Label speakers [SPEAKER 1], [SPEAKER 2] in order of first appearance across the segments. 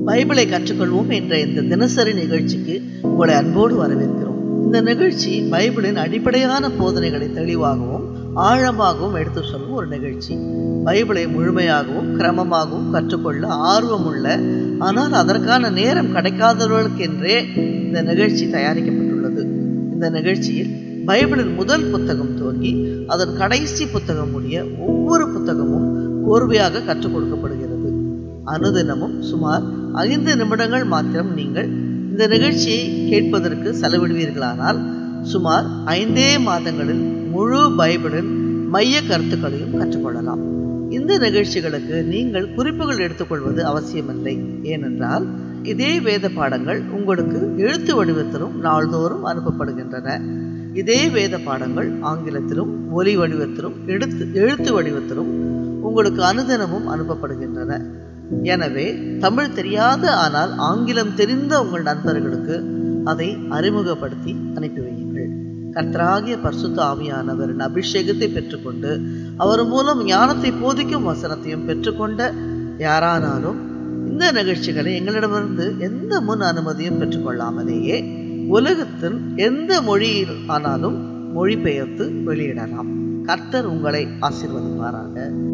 [SPEAKER 1] பைபிளை கற்றுக்கொள்வோம் என்ற இந்த தினசரி நிகழ்ச்சிக்கு உங்களை அன்போடு வரவேற்கிறோம் இந்த நிகழ்ச்சி பைபிளின் அடிப்படையான போதனைகளை தெளிவாகவும் ஆழமாகவும் எடுத்து சொல்லும் ஒரு நிகழ்ச்சி பைபிளை முழுமையாகவும் கிரமமாகவும் கற்றுக்கொள்ள ஆர்வமுள்ள ஆனால் அதற்கான நேரம் கிடைக்காதவர்களுக்கென்றே இந்த நிகழ்ச்சி தயாரிக்கப்பட்டுள்ளது இந்த நிகழ்ச்சியில் பைபிளின் முதல் புத்தகம் துவங்கி அதன் கடைசி புத்தகம் முடிய ஒவ்வொரு புத்தகமும் கோர்வையாக கற்றுக் கொடுக்கப்படுகிறது அனுதினமும் சுமார் ஐந்து நிமிடங்கள் மாத்திரம் நீங்கள் இந்த நிகழ்ச்சியை கேட்பதற்கு செலவிடுவீர்களானால் சுமார் ஐந்தே மாதங்களில் முழு பைபிளின் மைய கருத்துக்களையும் கற்றுக்கொள்ளலாம் இந்த நிகழ்ச்சிகளுக்கு நீங்கள் குறிப்புகள் எடுத்துக்கொள்வது அவசியமில்லை ஏனென்றால் இதே வேத பாடங்கள் உங்களுக்கு எழுத்து வடிவத்திலும் நாள்தோறும் அனுப்பப்படுகின்றன இதே வேத பாடங்கள் ஆங்கிலத்திலும் ஒலி வடிவத்திலும் எடுத்து எழுத்து வடிவத்திலும் உங்களுக்கு அனுதினமும் அனுப்பப்படுகின்றன எனவே தமிழ் தெரியாத ஆனால் ஆங்கிலம் தெரிந்த உங்கள் நண்பர்களுக்கு அதை அறிமுகப்படுத்தி அனுப்பி வையுங்கள் கர்த்தராகிய பரிசுத்த ஆவியானவரின் அபிஷேகத்தை பெற்றுக்கொண்டு அவர் மூலம் ஞானத்தை போதிக்கும் வசனத்தையும் பெற்றுக்கொண்ட யாரானாலும் இந்த நிகழ்ச்சிகளை எங்களிடமிருந்து எந்த முன் அனுமதியும் பெற்றுக்கொள்ளாமலேயே உலகத்தின் எந்த மொழியில் ஆனாலும் மொழிபெயர்த்து வெளியிடலாம் கர்த்தர் உங்களை ஆசீர்வதிப்பாராக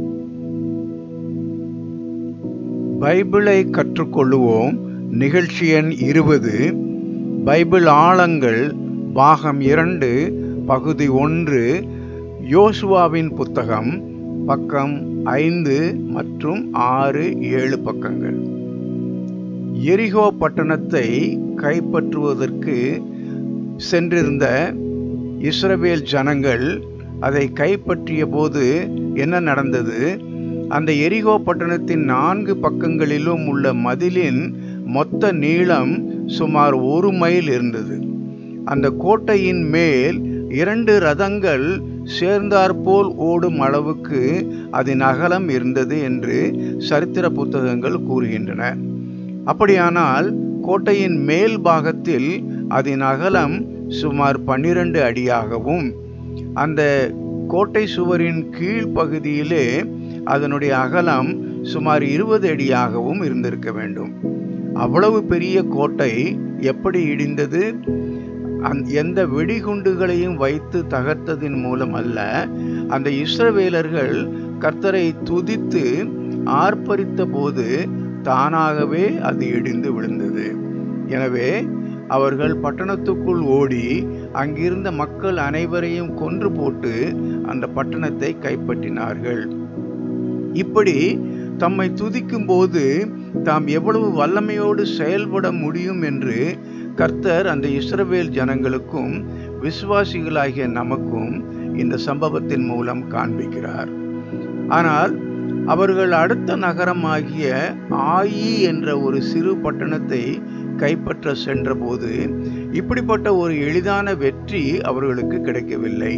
[SPEAKER 2] பைபிளை கற்றுக்கொள்ளுவோம் நிகழ்ச்சி எண் இருபது பைபிள் ஆழங்கள் பாகம் இரண்டு பகுதி ஒன்று யோசுவாவின் புத்தகம் பக்கம் ஐந்து மற்றும் ஆறு ஏழு பக்கங்கள் எரிகோ பட்டணத்தை கைப்பற்றுவதற்கு சென்றிருந்த இஸ்ரவேல் ஜனங்கள் அதை கைப்பற்றிய போது என்ன நடந்தது அந்த எரிகோ பட்டணத்தின் நான்கு பக்கங்களிலும் உள்ள மதிலின் மொத்த நீளம் சுமார் ஒரு மைல் இருந்தது அந்த கோட்டையின் மேல் இரண்டு ரதங்கள் சேர்ந்தாற்போல் ஓடும் அளவுக்கு அதன் அகலம் இருந்தது என்று சரித்திர புத்தகங்கள் கூறுகின்றன அப்படியானால் கோட்டையின் மேல் பாகத்தில் அதன் அகலம் சுமார் பன்னிரண்டு அடியாகவும் அந்த கோட்டை சுவரின் கீழ் பகுதியிலே அதனுடைய அகலம் சுமார் இருபது அடியாகவும் இருந்திருக்க வேண்டும் அவ்வளவு பெரிய கோட்டை எப்படி இடிந்தது எந்த வெடிகுண்டுகளையும் வைத்து தகர்த்ததின் மூலம் அல்ல அந்த இஸ்ரவேலர்கள் கர்த்தரை துதித்து ஆர்ப்பரித்த போது தானாகவே அது இடிந்து விழுந்தது எனவே அவர்கள் பட்டணத்துக்குள் ஓடி அங்கிருந்த மக்கள் அனைவரையும் கொன்று போட்டு அந்த பட்டணத்தை கைப்பற்றினார்கள் இப்படி தம்மை துதிக்கும் போது தாம் எவ்வளவு வல்லமையோடு செயல்பட முடியும் என்று கர்த்தர் அந்த இஸ்ரவேல் ஜனங்களுக்கும் விசுவாசிகளாகிய நமக்கும் இந்த சம்பவத்தின் மூலம் காண்பிக்கிறார் ஆனால் அவர்கள் அடுத்த நகரமாகிய ஆயி என்ற ஒரு சிறு பட்டணத்தை கைப்பற்ற சென்றபோது இப்படிப்பட்ட ஒரு எளிதான வெற்றி அவர்களுக்கு கிடைக்கவில்லை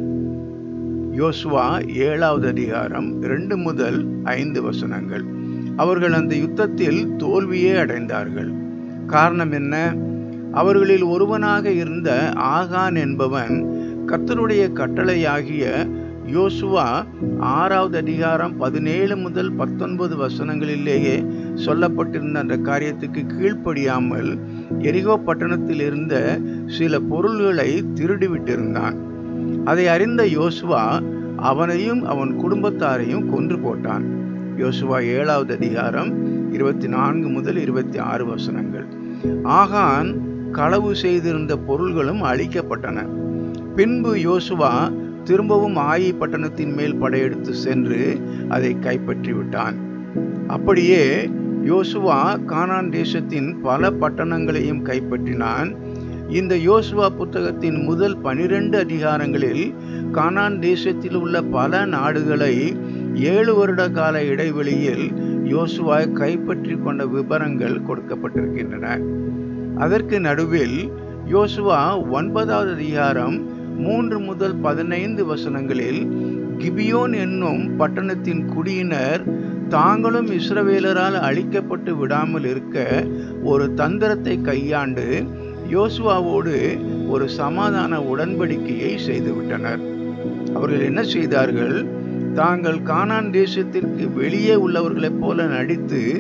[SPEAKER 2] யோசுவா ஏழாவது அதிகாரம் இரண்டு முதல் ஐந்து வசனங்கள் அவர்கள் அந்த யுத்தத்தில் தோல்வியே அடைந்தார்கள் காரணம் என்ன அவர்களில் ஒருவனாக இருந்த ஆகான் என்பவன் கர்த்தருடைய கட்டளையாகிய யோசுவா ஆறாவது அதிகாரம் பதினேழு முதல் பத்தொன்பது வசனங்களிலேயே சொல்லப்பட்டிருந்த அந்த காரியத்துக்கு கீழ்ப்படியாமல் எரிகோ பட்டணத்தில் இருந்த சில பொருள்களை திருடிவிட்டிருந்தான் அதை அறிந்த யோசுவா அவனையும் அவன் குடும்பத்தாரையும் கொன்று போட்டான் யோசுவா ஏழாவது அதிகாரம் இருபத்தி நான்கு முதல் இருபத்தி ஆறு வசனங்கள் ஆகான் களவு செய்திருந்த பொருள்களும் அழிக்கப்பட்டன பின்பு யோசுவா திரும்பவும் ஆயி பட்டணத்தின் மேல் படையெடுத்து சென்று அதை கைப்பற்றி விட்டான் அப்படியே யோசுவா கானான் தேசத்தின் பல பட்டணங்களையும் கைப்பற்றினான் இந்த யோசுவா புத்தகத்தின் முதல் பனிரெண்டு அதிகாரங்களில் கானான் தேசத்தில் உள்ள பல நாடுகளை ஏழு வருட கால இடைவெளியில் யோசுவா கைப்பற்றி கொண்ட விவரங்கள் கொடுக்கப்பட்டிருக்கின்றன அதற்கு நடுவில் யோசுவா ஒன்பதாவது அதிகாரம் மூன்று முதல் பதினைந்து வசனங்களில் கிபியோன் என்னும் பட்டணத்தின் குடியினர் தாங்களும் இஸ்ரவேலரால் அழிக்கப்பட்டு விடாமல் இருக்க ஒரு தந்திரத்தை கையாண்டு யோசுவாவோடு ஒரு சமாதான உடன்படிக்கையை செய்துவிட்டனர் அவர்கள் என்ன செய்தார்கள் தாங்கள் கானான் தேசத்திற்கு வெளியே உள்ளவர்களைப் போல நடித்து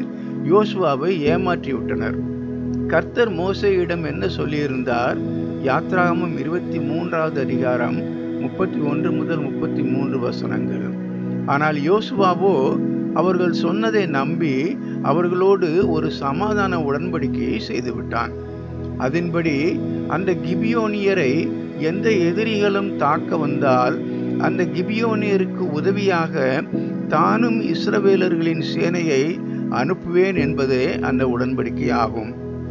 [SPEAKER 2] யோசுவாவை ஏமாற்றி விட்டனர் கர்த்தர் மோசையிடம் என்ன சொல்லியிருந்தார் யாத்ராகமம் இருபத்தி மூன்றாவது அதிகாரம் முப்பத்தி ஒன்று முதல் முப்பத்தி மூன்று வசனங்கள் ஆனால் யோசுவாவோ அவர்கள் சொன்னதை நம்பி அவர்களோடு ஒரு சமாதான உடன்படிக்கையை செய்துவிட்டான் அதன்படி அந்த கிபியோனியரை எந்த எதிரிகளும் தாக்க வந்தால் அந்த கிபியோனியருக்கு உதவியாக தானும் இஸ்ரவேலர்களின் சேனையை அனுப்புவேன் என்பதே அந்த உடன்படிக்கையாகும்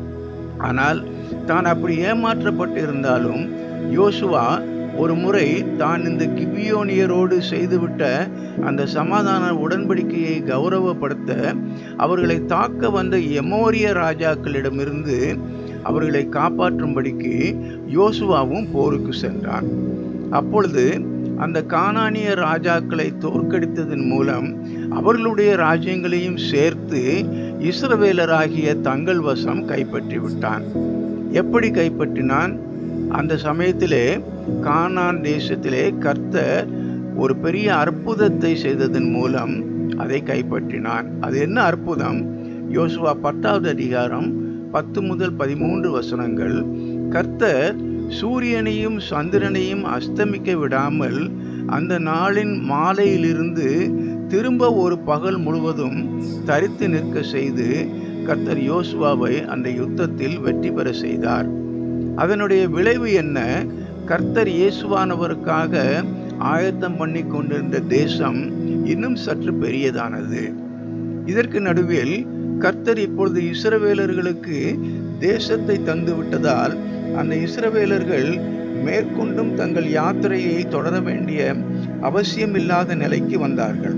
[SPEAKER 2] ஆனால் தான் அப்படி ஏமாற்றப்பட்டிருந்தாலும் யோசுவா ஒரு முறை தான் இந்த கிபியோனியரோடு செய்துவிட்ட அந்த சமாதான உடன்படிக்கையை கௌரவப்படுத்த அவர்களை தாக்க வந்த எமோரிய ராஜாக்களிடமிருந்து அவர்களை காப்பாற்றும்படிக்கு யோசுவாவும் போருக்கு சென்றான் அப்பொழுது அந்த கானானிய ராஜாக்களை தோற்கடித்ததன் மூலம் அவர்களுடைய ராஜ்யங்களையும் சேர்த்து இஸ்ரவேலராகிய தங்கள் வசம் கைப்பற்றி விட்டான் எப்படி கைப்பற்றினான் அந்த சமயத்திலே கானான் தேசத்திலே கர்த்தர் ஒரு பெரிய அற்புதத்தை செய்ததன் மூலம் அதை கைப்பற்றினான் அது என்ன அற்புதம் யோசுவா பத்தாவது அதிகாரம் பத்து முதல் பதிமூன்று வசனங்கள் கர்த்தர் சூரியனையும் சந்திரனையும் அஸ்தமிக்க விடாமல் அந்த நாளின் மாலையிலிருந்து திரும்ப ஒரு பகல் முழுவதும் தரித்து நிற்க செய்து கர்த்தர் யோசுவாவை அந்த யுத்தத்தில் வெற்றி பெற செய்தார் அதனுடைய விளைவு என்ன கர்த்தர் இயேசுவானவருக்காக ஆயத்தம் பண்ணி கொண்டிருந்த தேசம் இன்னும் சற்று பெரியதானது இதற்கு நடுவில் கர்த்தர் இப்பொழுது இஸ்ரவேலர்களுக்கு தேசத்தை தந்து விட்டதால் அந்த இஸ்ரவேலர்கள் மேற்கொண்டும் தங்கள் யாத்திரையை தொடர வேண்டிய அவசியமில்லாத நிலைக்கு வந்தார்கள்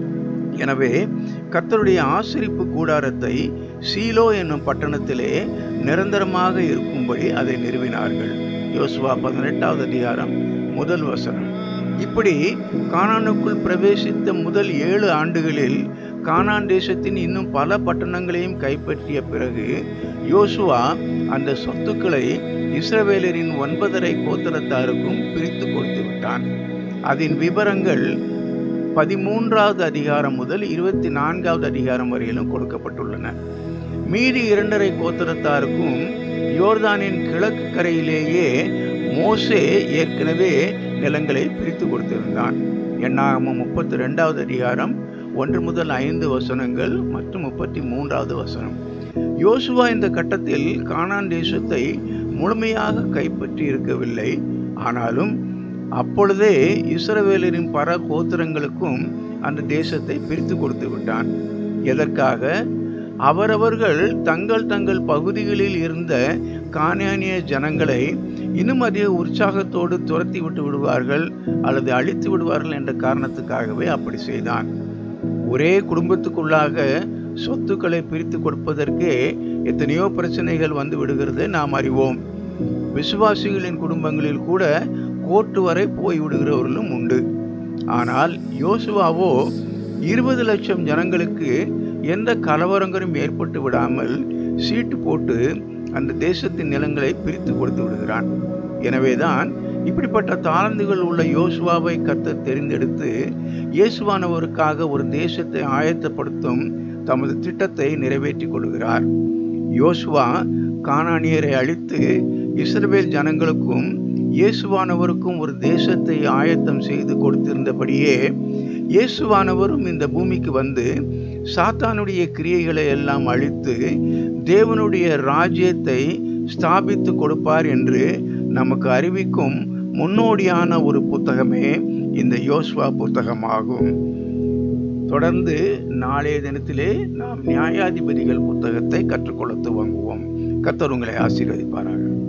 [SPEAKER 2] எனவே கர்த்தருடைய ஆசிரிப்பு கூடாரத்தை சீலோ என்னும் பட்டணத்திலே நிரந்தரமாக இருக்கும்படி அதை நிறுவினார்கள் யோசுவா பதினெட்டாவது அதிகாரம் முதல் வசனம் இப்படி கானானுக்குள் பிரவேசித்த முதல் ஏழு ஆண்டுகளில் கானான் தேசத்தின் இன்னும் பல பட்டணங்களையும் கைப்பற்றிய பிறகு யோசுவா அந்த சொத்துக்களை இஸ்ரவேலரின் ஒன்பதரை கோத்திரத்தாருக்கும் பிரித்து கொடுத்து விட்டான் அதன் விவரங்கள் பதிமூன்றாவது அதிகாரம் முதல் இருபத்தி நான்காவது அதிகாரம் வரையிலும் கொடுக்கப்பட்டுள்ளன மீதி இரண்டரை கோத்திரத்தாருக்கும் யோர்தானின் கிழக்கு கரையிலேயே மோசே ஏற்கனவே நிலங்களை பிரித்து கொடுத்திருந்தான் எண்ணாகமம் முப்பத்தி ரெண்டாவது அதிகாரம் ஒன்று முதல் ஐந்து வசனங்கள் மற்றும் முப்பத்தி மூன்றாவது வசனம் யோசுவா இந்த கட்டத்தில் கானான் தேசத்தை முழுமையாக கைப்பற்றி இருக்கவில்லை ஆனாலும் அப்பொழுதே இஸ்ரவேலரின் பல கோத்திரங்களுக்கும் அந்த தேசத்தை பிரித்து கொடுத்து விட்டான் எதற்காக அவரவர்கள் தங்கள் தங்கள் பகுதிகளில் இருந்த கானானிய ஜனங்களை இன்னும் அதிக உற்சாகத்தோடு துரத்தி விட்டு விடுவார்கள் அல்லது அழித்து விடுவார்கள் என்ற காரணத்துக்காகவே அப்படி செய்தான் ஒரே குடும்பத்துக்குள்ளாக சொத்துக்களை பிரித்து கொடுப்பதற்கே எத்தனையோ பிரச்சனைகள் வந்து விடுகிறது நாம் அறிவோம் விசுவாசிகளின் குடும்பங்களில் கூட கோர்ட்டு வரை போய் விடுகிறவர்களும் உண்டு ஆனால் யோசுவாவோ இருபது லட்சம் ஜனங்களுக்கு எந்த கலவரங்களும் ஏற்பட்டு விடாமல் சீட்டு போட்டு அந்த தேசத்தின் நிலங்களை பிரித்து கொடுத்து விடுகிறான் எனவேதான் இப்படிப்பட்ட தாளந்துகள் உள்ள யோசுவாவை கத்த தெரிந்தெடுத்து இயேசுவானவருக்காக ஒரு தேசத்தை ஆயத்தப்படுத்தும் தமது திட்டத்தை நிறைவேற்றிக் கொள்கிறார் யோசுவா கானானியரை அழித்து இஸ்ரவேல் ஜனங்களுக்கும் இயேசுவானவருக்கும் ஒரு தேசத்தை ஆயத்தம் செய்து கொடுத்திருந்தபடியே இயேசுவானவரும் இந்த பூமிக்கு வந்து சாத்தானுடைய கிரியைகளை எல்லாம் அழித்து தேவனுடைய ராஜ்யத்தை ஸ்தாபித்து கொடுப்பார் என்று நமக்கு அறிவிக்கும் முன்னோடியான ஒரு புத்தகமே இந்த யோசுவா புத்தகமாகும் தொடர்ந்து நாளைய தினத்திலே நாம் நியாயாதிபதிகள் புத்தகத்தை கற்றுக்கொள்ள துவங்குவோம் கர்த்தர் உங்களை ஆசீர்வதிப்பார்கள்